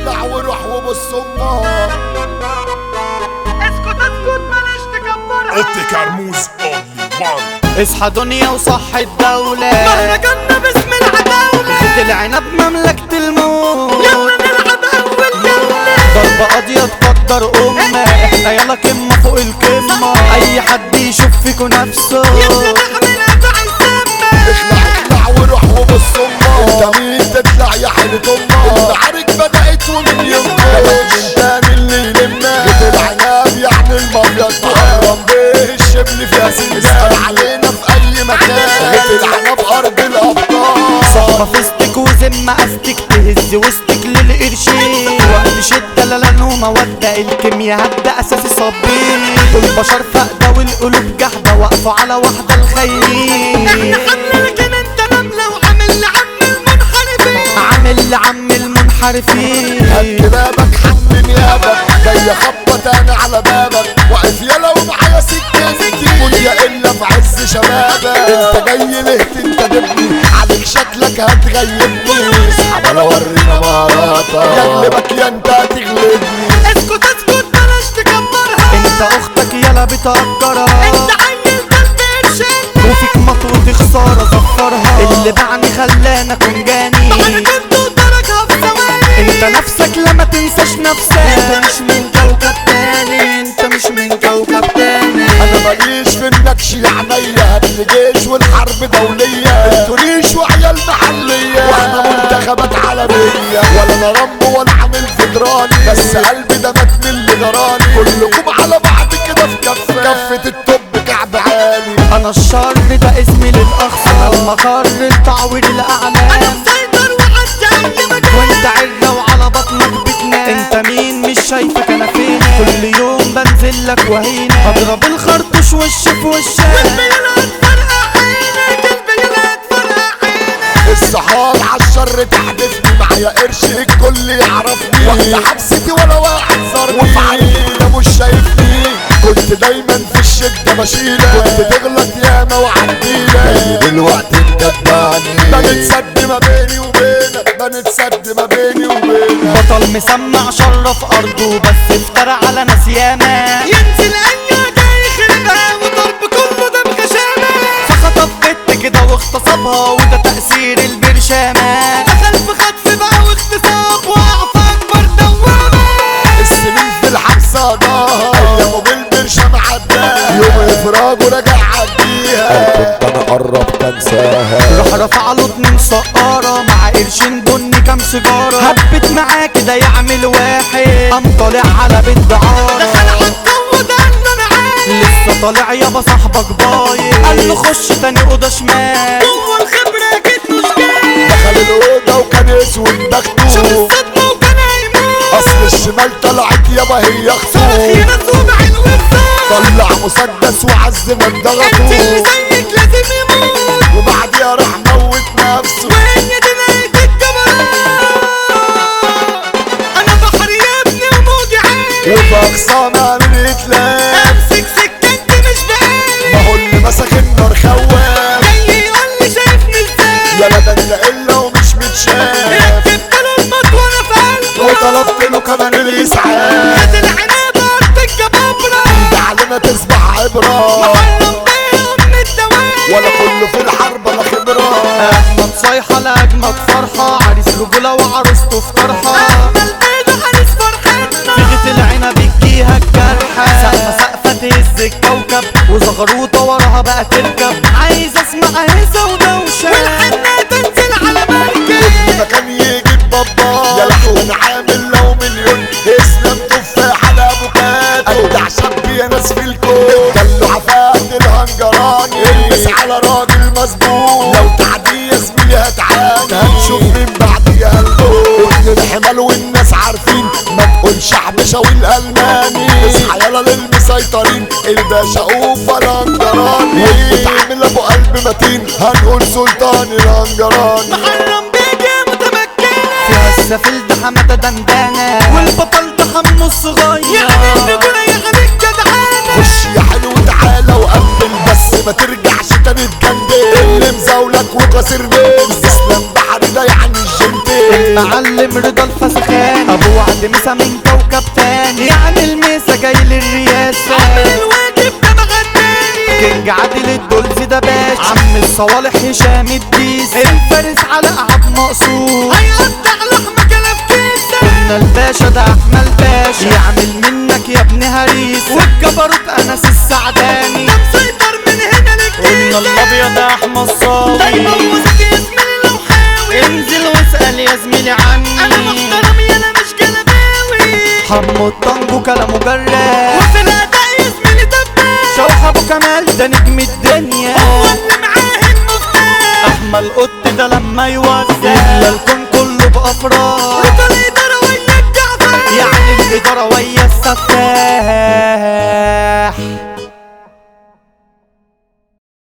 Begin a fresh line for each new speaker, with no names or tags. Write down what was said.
اخلع وروح وبص امك
اسكت اسكت بلاش تكبرها
اوتي كرموز اونلي وان
اصحى دنيا وصح الدولة
مهرجاننا باسم العداولة
خد العنب مملكة الموت
يلا نلعب اول جولة
ضربة قاضية تقدر أمة احنا يلا كمة فوق القمة أي حد يشوف فيكو نفسه
يلا نعملها بعزمة
اخلع اخلع وروح وبص امك انت مين تطلع يا حيلة امك المعارك بدأت ومن يومك من تاني اللي يلمنا بيت العناب يعني المبيض تحرم بيه الشبل فيها سنة اسأل علينا في اي مكان بيت العناب ارض الابطال
صحبة فستك وزمة أستك تهز وسطك للقرشين وقت شدة لا ومودة الكيميا هبدأ أساسي صابين والبشر فاقدة والقلوب جحدة واقفة على واحدة الخيرين
احنا حمل لكن انت نملة وعامل لعم المنحرفين
عامل لعم المنحرفين
هات بابك حمل نيابك جاي خبط انا على بابك واقف يلا ومعايا سكتي كنت يا الا في عز شبابك انت جاي ليه تنتدبني عليك شكلك هتغيبني اسحب انا ورينا مهاراتك يغلبك يا انت هتغلبني
اسكت اسكت بلاش تكبرها
انت اختك يلا بتأجرها
انت عيل قلب قرشين
وفيك مطوة خسارة زفرها اللي باعني خلانا اكون جاني
انا كنت وتركها في ثواني
انت نفسك لما تنساش نفسك انت مش من كوكب تاني انت مش من كوكب تاني
انا ماليش في النكش يا عينيا هاتلي جيش والحرب دولية انتوا ريش وعيال محلية واحنا منتخبات عالمية ولا انا رامبو ولا عامل فدراني بس قلبي ده مات من اللي جراني كلكم على بعض كده في كفة كفة التوب كعب عالي
انا الشر ده اسمي للاخصى انا المقر التعوير الاعلام
مسيطر وعدي اي مكان
وانت عرة وعلى بطنك بتنام انت مين مش شايفك انا فين كل يوم بنزل لك وهينة اضرب الخرطوش وش في وشك
البيانات فرقع عينك البيانات فرقع عينك
الصحاب عالشر تحدفني معايا قرش الكل يعرفني واحدة حبستي ولا واحد زارني وفي عيني ده مش شايفني كنت دايما في الشدة بشيلك كنت تغلط ياما وعديلك دلوقتي مجدعني بنتسد ما بيني وبينك بنتسد ما بيني وبينك
بطل مسمع شرف ارضه بس افترى على ناس ياما
ينزل اي جاي يخربها وضرب كله ده بغشامة
فخطف بنت كده واغتصبها وده تأثير البرشامة
دخل في خطف بقى واغتصاب وقف اكبر دوامة
السنين في الحبس قضاها ايامه بالبرشة معداها يوم افراجه راجع عديها كنت انا قربت انساها
راح رفع له اتنين سقارة مع قرشين بني كام سيجارة هبت معاه كده يعمل واحد قام طالع على بيت دعارة
دخل عالجو ده قال له انا عالي
لسه طالع يابا صاحبك بايظ قال له خش تاني اوضه شمال
جوه الخبرة اكيد مش جاي
دخل الأوضة وكان اسود
شاف
بخته
الصدمة وكان هيموت
أصل الشمال طلعت يابا هي
صرخ
أخته
ينس وبعين وبصوت
طلع مسدس وعز من
انت اللي
ضغطه
زيك لازم يموت
وبعديها راح موت نفسه
وهي دي نهاية الجبروت انا بحر يا ابني وموجي عالي
وفي أقصانا من يتلاقى
امسك سكتي مش
ما
بقالي
هو اللي مسك النار خوان
جاي يقول لي شايفني ازاي
يا لا ده انت إلا ومش متشاف
ركبت له المطوة في قلبه
وطلبت له كمان الإسعاف
خد العنب ارض الجبابرة
ده علينا تصبح عبرة
محرم بيها ام الدوام
ولا كله في الحرب لا خبرة
اجمد صيحة لاجمد فرحة عريس رجولة وعروسته في طرحة
اجمل بيضة عريس فرحتنا
فيغة العنب بتجيها الجرحة سقفة سقفة تهز الكوكب وزغروطة وراها بقى تركب عايز اسمع هزة ودوشة
والحنة تنزل على مركب
كل مكان يجيب بابا يا لحظة عامل لو مليون اسلام تفاح على افوكاتو اجدع شاب يا ناس في الكون كله عفات الهنجراني البس على راجل مظبوط لو تعدي يا زميلي هتعاني هنشوف من بعديها الموت ابن الحمال والناس عارفين ما تقولش حبشة والالماني اصحى يلا للمسيطرين الباشا اوفا الهنجراني وبتعامل ابو قلب متين هنقول سلطان الهنجراني
محرم بيك يا متمكنة
فيها السفل ده حمادة دندانة والبطل ده حمو الصغير
يعني الرجولة يا غريب جدعانة
خش يا حلو تعالى وقبل بس ما ترجعش تاني تجندل اللي مزاولك وكسر بيز اسلام بحر ده يعني الجنتين
المعلم رضا الفسخان ابو وعد مسا من كوكب تاني يعني الميسا جاي للرياسة
الواجب ده مغناني
كينج عادل الدولز ده باشا عم الصوالح هشام الديس الفارس على قعد مقصود
هيقطع لحمة كلام كيسة
قلنا الباشا ده احمد باشا يعمل منك يا ابن هريسة والجبروت انس السعداني
ده مسيطر من هنا
قلنا
للكيسة
الابيض احمد صابي
دايما موسيقى يزميلي لو حاوي
انزل واسأل يا زميلي
انا
عني
محترم انا مش جلباوي
حمو الطنجو كلامه جراح
وفي الاداء يزميلي دباش
شوح ابو كمال ده نجم الدنيا
هو اللي معاه المفتاح
احمد القط ده لما يوزع يملى الكون كله بافراح
رضا الادارة ويا الجعفر
يعني الاداره ويا